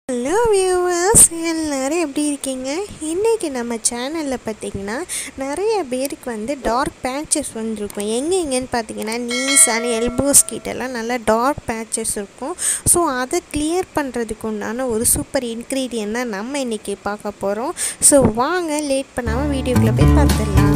hello viewers எல்லோரும் எப்படி இருக்கீங்க இன்றைக்கி நம்ம சேனலில் பார்த்தீங்கன்னா நிறைய பேருக்கு வந்து டார்க் பேட்சஸ் வந்துருக்கும் எங்கே எங்கேன்னு பார்த்தீங்கன்னா நீஸ் அண்ட் எல்போஸ் கிட்டலாம் நல்லா டார்க் பேட்சஸ் இருக்கும் ஸோ அதை கிளியர் பண்ணுறதுக்கு உண்டான ஒரு சூப்பர் இன்க்ரீடியன்ட் தான் நம்ம இன்றைக்கி பார்க்க போகிறோம் ஸோ வாங்க லேட் பண்ணாமல் வீடியோக்குள்ளே போய் பார்த்துடலாம்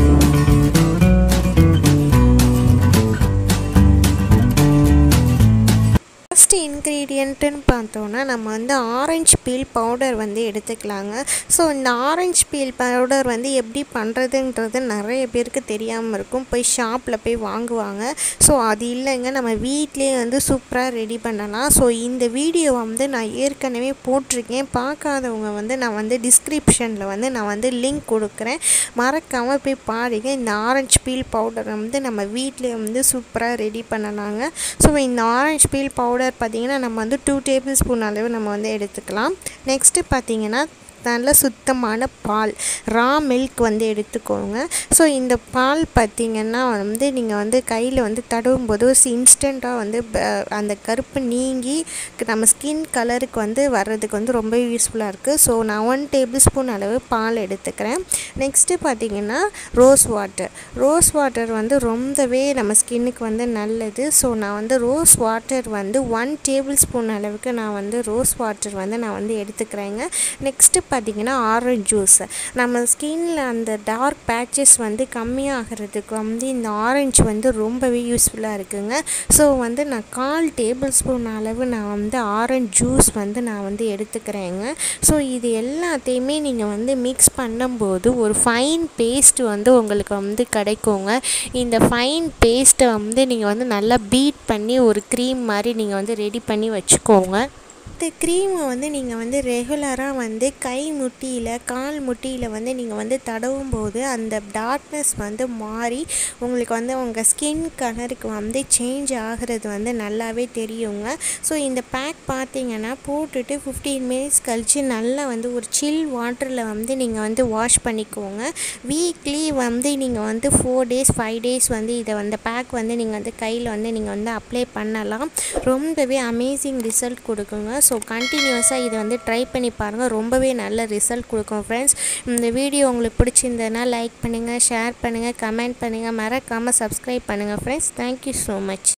ஃபஸ்ட்டு இன்க்ரீடியண்ட்டுன்னு பார்த்தோன்னா நம்ம வந்து ஆரஞ்சு பீல் பவுடர் வந்து எடுத்துக்கலாங்க ஸோ இந்த ஆரஞ்சு பீல் பவுடர் வந்து எப்படி பண்ணுறதுன்றது நிறைய பேருக்கு தெரியாமல் இருக்கும் போய் ஷாப்பில் போய் வாங்குவாங்க ஸோ அது இல்லைங்க நம்ம வீட்லேயே வந்து சூப்பராக ரெடி பண்ணலாம் ஸோ இந்த வீடியோ வந்து நான் ஏற்கனவே போட்டிருக்கேன் பார்க்காதவங்க வந்து நான் வந்து டிஸ்கிரிப்ஷனில் வந்து நான் வந்து லிங்க் கொடுக்குறேன் மறக்காமல் போய் பாருங்க இந்த ஆரஞ்சு பீல் பவுடர் வந்து நம்ம வீட்டிலே வந்து சூப்பராக ரெடி பண்ணலாங்க ஸோ இந்த ஆரஞ்சு பீல் பவுடர் பார்த்திங்கன்னா நம்ம வந்து டூ டேபிள் ஸ்பூன் அளவு நம்ம வந்து எடுத்துக்கலாம் நெக்ஸ்ட்டு பார்த்திங்கன்னா நல்ல சுத்தமான பால் ரா மில்க் வந்து எடுத்துக்கோங்க ஸோ இந்த பால் பார்த்திங்கன்னா வந்து நீங்கள் வந்து கையில் வந்து தடவும் போது இன்ஸ்டண்ட்டாக வந்து அந்த கருப்பு நீங்கி நம்ம ஸ்கின் கலருக்கு வந்து வர்றதுக்கு வந்து ரொம்ப யூஸ்ஃபுல்லாக இருக்குது ஸோ நான் ஒன் டேபிள் ஸ்பூன் அளவு பால் எடுத்துக்கிறேன் நெக்ஸ்ட்டு பார்த்திங்கன்னா ரோஸ் வாட்டர் ரோஸ் வாட்டர் வந்து ரொம்பவே நம்ம ஸ்கின்னுக்கு வந்து நல்லது ஸோ நான் வந்து ரோஸ் வாட்டர் வந்து ஒன் டேபிள் ஸ்பூன் அளவுக்கு நான் வந்து ரோஸ் வாட்டர் வந்து நான் வந்து எடுத்துக்கிறேங்க நெக்ஸ்ட்டு பார்த்திங்கன்னா ஆரஞ்ச் ஜூஸ் நம்ம ஸ்கின்னில் அந்த டார்க் பேச்சஸ் வந்து கம்மியாகிறதுக்கு வந்து இந்த ஆரஞ்சு வந்து ரொம்பவே யூஸ்ஃபுல்லாக இருக்குங்க ஸோ வந்து நான் கால் டேபிள் ஸ்பூன் அளவு நான் வந்து ஆரஞ்ச் ஜூஸ் வந்து நான் வந்து எடுத்துக்கிறேங்க ஸோ இது எல்லாத்தையுமே நீங்கள் வந்து மிக்ஸ் பண்ணும்போது ஒரு ஃபைன் பேஸ்ட் வந்து உங்களுக்கு வந்து கிடைக்குங்க இந்த ஃபைன் பேஸ்ட்டை வந்து நீங்கள் வந்து நல்லா பீட் பண்ணி ஒரு க்ரீம் மாதிரி நீங்கள் வந்து ரெடி பண்ணி வச்சுக்கோங்க இந்த க்ரீமை வந்து நீங்கள் வந்து ரெகுலராக வந்து கை முட்டியில் கால் முட்டியில் வந்து நீங்கள் வந்து தடவும் போது அந்த டார்க்னஸ் வந்து மாறி உங்களுக்கு வந்து உங்கள் ஸ்கின் கலருக்கு வந்து சேஞ்ச் ஆகிறது வந்து நல்லாவே தெரியுங்க ஸோ இந்த பேக் பார்த்தீங்கன்னா போட்டுட்டு ஃபிஃப்டீன் மினிட்ஸ் கழித்து நல்லா வந்து ஒரு சில் வாட்டரில் வந்து நீங்கள் வந்து வாஷ் பண்ணிக்கோங்க வீக்லி வந்து நீங்கள் வந்து ஃபோர் டேஸ் ஃபைவ் டேஸ் வந்து இதை வந்து பேக் வந்து நீங்கள் வந்து கையில் வந்து நீங்கள் வந்து அப்ளை பண்ணலாம் ரொம்பவே அமேசிங் ரிசல்ட் கொடுக்குங்க ஸோ கண்டினியூஸாக இதை வந்து ட்ரை பண்ணி பாருங்கள் ரொம்பவே நல்ல ரிசல்ட் கொடுக்கும் ஃப்ரெண்ட்ஸ் இந்த வீடியோ உங்களுக்கு பிடிச்சிருந்ததுன்னா லைக் பண்ணுங்கள் ஷேர் பண்ணுங்கள் கமெண்ட் பண்ணுங்கள் மறக்காமல் சப்ஸ்கிரைப் பண்ணுங்கள் ஃப்ரெண்ட்ஸ் தேங்க்யூ ஸோ மச்